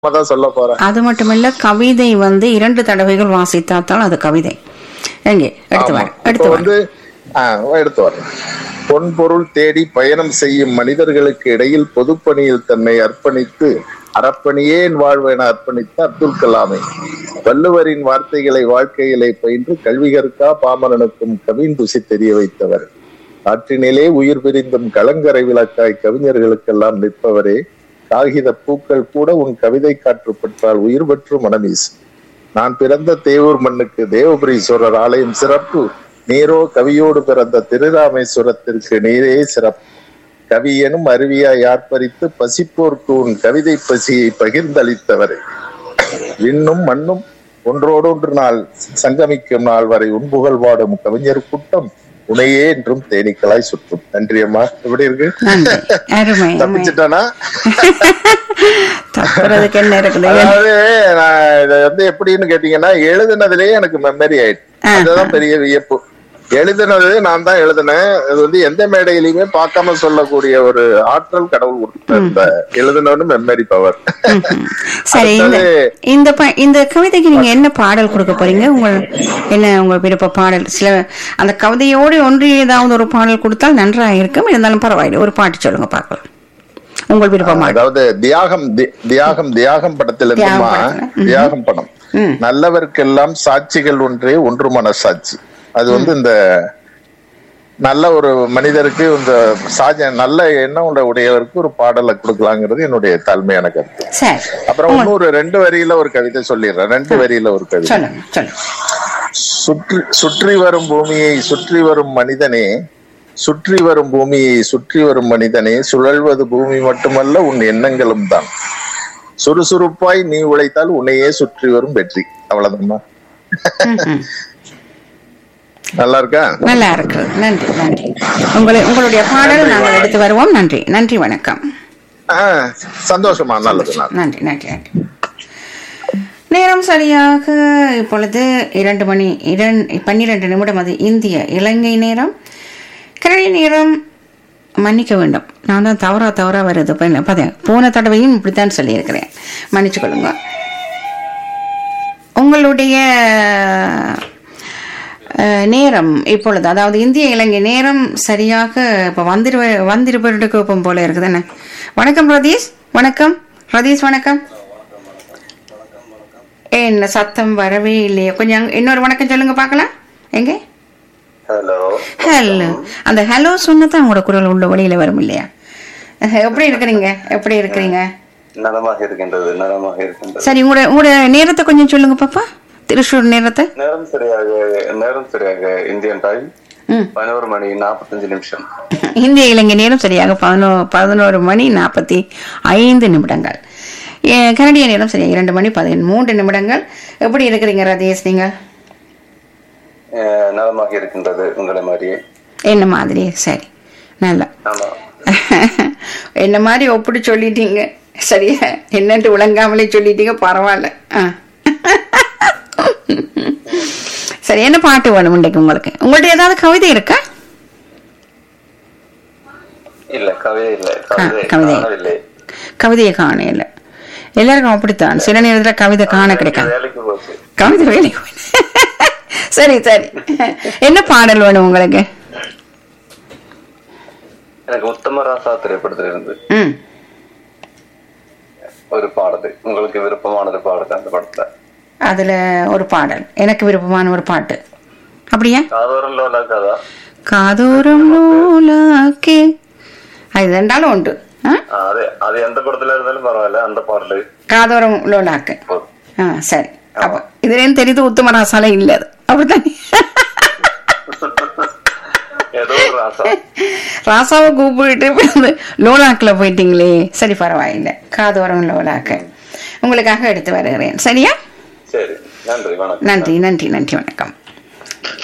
தான் சொல்ல போறேன் அது மட்டுமில்ல கவிதை வந்து இரண்டு தடவைகள் வாசித்தாத்தான் அது கவிதை எங்கே எடுத்து ஆமா. வர இப்ப எடுத்து வர வந்து ஆ, எடுத்து வரேன் பொன் பொருள் தேடி பயணம் செய்யும் மனிதர்களுக்கு இடையில் பொதுப்பணியில் தன்னை அர்ப்பணித்து அறப்பணியே என் வாழ்வு என அர்ப்பணித்த அப்துல் கலாமை வள்ளுவரின் வார்த்தைகளை வாழ்க்கையிலே பயின்று கல்விகற்கா பாமரனுக்கும் கவிந்துசி தெரிய வைத்தவர் காற்றினிலே உயிர் பிரிந்தும் கலங்கரை விளக்காய் கவிஞர்களுக்கெல்லாம் நிற்பவரே காகித பூக்கள் கூட உன் கவிதை காற்று பெற்றால் உயிர் பெற்று மனமீசு நான் பிறந்த தேவூர் மண்ணுக்கு தேவபுரீஸ்வரர் ஆலயம் சிறப்பு நீரோ கவியோடு பிறந்த திருராமேஸ்வரத்திற்கு நீரே சிறப்பு கவி எனும் அருவியாய் ஆர்ப்பரித்து பசிப்போர்க்கு உன் கவிதை பசியை பகிர்ந்தளித்தவரே விண்ணும் மண்ணும் ஒன்றோடொன்று நாள் சங்கமிக்கும் நாள் வரை உன்புகழ் பாடும் கவிஞர் கூட்டம் உனையே என்றும் தேனீக்களாய் சுற்றும் நன்றி அம்மா எப்படி இருக்கு நன்றி அருமை அருமை தப்பிச்சிட்டானா தப்புறதுக்கு என்ன இருக்குது அதாவது நான் இத வந்து எப்படின்னு கேட்டீங்கன்னா எழுதுனதுலயே எனக்கு மெமரி ஆயிடுச்சு அதுதான் பெரிய வியப்பு எழுதுனது நான் தான் எழுதினேன் இது வந்து எந்த மேடையிலயுமே பார்க்காம சொல்லக்கூடிய ஒரு ஆற்றல் கடவுள் கொடுத்த இந்த எழுதுனோன்னு மெமரி பவர் சரி இந்த இந்த ப- இந்த கவிதைக்கு நீங்க என்ன பாடல் கொடுக்க போறீங்க உங்கள் என்ன உங்க விருப்ப பாடல் சில அந்த கவிதையோடு ஒன்று ஏதாவது ஒரு பாடல் கொடுத்தால் நன்றாக இருக்கும் இருந்தாலும் பரவாயில்லை ஒரு பாட்டு சொல்லுங்க பார்க்கலாம் உங்கள் விருப்பமாக அதாவது தியாகம் தி- தியாகம் தியாகம் படத்துல தியாகம் இருந்துமா படத்துல. தியாகம் படம் ம். நல்லவர்க்கெல்லாம் சாட்சிகள் ஒன்றே ஒன்று மனசாட்சி அது வந்து இந்த நல்ல ஒரு மனிதருக்கு இந்த சாஜ நல்ல எண்ணம் உள்ள உடையவருக்கு ஒரு பாடலை கொடுக்கலாங்கிறது என்னுடைய தாழ்மையான கருத்து சரி அப்புறம் இன்னொரு ரெண்டு வரியில ஒரு கவிதை சொல்லிடுறேன் ரெண்டு வரியில ஒரு கவிதை சொல்லுங்க சொல்லுங்க சுற்றி சுற்றி வரும் பூமியை சுற்றி வரும் மனிதனே சுற்றி வரும் பூமியை சுற்றி வரும் மனிதனே சுழல்வது பூமி மட்டுமல்ல உன் எண்ணங்களும் தான் சுறுசுறுப்பாய் நீ உழைத்தால் உன்னையே சுற்றி வரும் வெற்றி அவ்வளவுதாம்மா ம்ஹும். நல்லா இருக்கா நல்லா இருக்கு நன்றி நன்றி உங்களை உங்களுடைய பாடல் நாங்கள் எடுத்து வருவோம் நன்றி நன்றி வணக்கம் ஆஹ் சந்தோஷமா நல்லது நல்லது நன்றி நன்றி நன்றி நேரம் சரியாக இப்பொழுது இரண்டு மணி இரண்டு பன்னிரண்டு நிமிடம் அது இந்திய இலங்கை நேரம் கரடி நேரம் மன்னிக்க வேண்டும் நான் தான் தவறா தவறா வருது இப்ப என்ன, பார்த்தேன் போன தடவையும் இப்படித்தான் சொல்லியிருக்கிறேன் மன்னிச்சு கொள்ளுங்க உங்களுடைய அஹ், நேரம் இப்பொழுது அதாவது இந்திய இலங்கை நேரம் சரியாக இப்போ வந்திரு வந்திருப்பதுக்கு போல இருக்குது என்ன வணக்கம் ரதீஷ் வணக்கம் ரதீஷ் வணக்கம் என்ன சத்தம் வரவே இல்லையே கொஞ்சம் அங்க- இன்னொரு வணக்கம் சொல்லுங்க பார்க்கலாம் எங்க ஹலோ ஹலோ அந்த ஹலோ சொன்னதான் உங்களோட குரல் உள்ள வழியில வரும் இல்லையா அஹ், எப்படி இருக்கிறீங்க எப்படி இருக்கிறீங்க நலமாக இருக்கின்றது நலமாக இருக்கின்றது சரி உங்களோட உங்களோட நேரத்தை கொஞ்சம் சொல்லுங்க பாப்பா திருச்சூர் நேரத்தை நேரம் சரியாக நேரம் சரியாக இந்தியன் டைம் ம் பதினோரு மணி நாற்பத்தஞ்சு நிமிஷம் இந்திய இலங்கை நேரம் சரியாக பதினோ பதினோரு மணி நாற்பத்தி ஐந்து நிமிடங்கள் ஏ, கனடிய நேரம் சரியாக இரண்டு மணி பதிமூன்று நிமிடங்கள் எப்படி இருக்கிறீங்க ரதீஷ் நீங்க அஹ், நலமாக இருக்கின்றது உங்களை மாதிரியே என்ன மாதிரி சரி நல்லா ஆமா என்ன மாதிரி ஒப்பிட்டு சொல்லிட்டீங்க சரியா என்னன்ட்டு விளங்காமலே சொல்லிட்டீங்க பரவாயில்ல ஆ. சரி என்ன பாட்டு வேணும் இன்றைக்கு உங்களுக்கு உங்கள்ட்ட ஏதாவது கவிதை இருக்கா இல்ல கவிதை இல்ல கவிதை கவிதை. காணவில்லை கவிதையை காண இல்லை எல்லாருக்கும் அப்படித்தான் சில நேரத்துல கவிதை காண கிடைக்காது வேலைக்கு போச்சு கவிதை வேலைக்கு போய். சரி சரி என்ன பாடல் வேணும் உங்களுக்கு எனக்கு உத்தம ராசா திரைப்படத்திலிருந்து ம் ஒரு பாடது உங்களுக்கு விருப்பமானது பாடுது அந்த படத்துல அதுல ஒரு பாடல் எனக்கு விருப்பமான ஒரு பாட்டு அப்படியா காதோரம் லோலா கதா காதோரம் நூலாக்கே அது ரெண்டாலும் உண்டு ஆ? அது அது எந்த படத்துல இருந்தாலும் பரவாயில்ல அந்த பாடலு காதோரம் லோலாக்கு போதும் ஆ சரி அப்ப இதுலேயும் தெரியுது உத்தமராசால இல்ல அது அப்படித்தானே ஏதோ ஒரு ராசா ராசாவை கூப்பிட்டு வந்து லோலாக்கில் போயிட்டீங்களே சரி பரவாயில்லை காதோரம் லோலாக்கு உங்களுக்காக எடுத்து வருகிறேன் சரியா சரி நன்றி வணக்கம் நன்றி நன்றி நன்றி வணக்கம்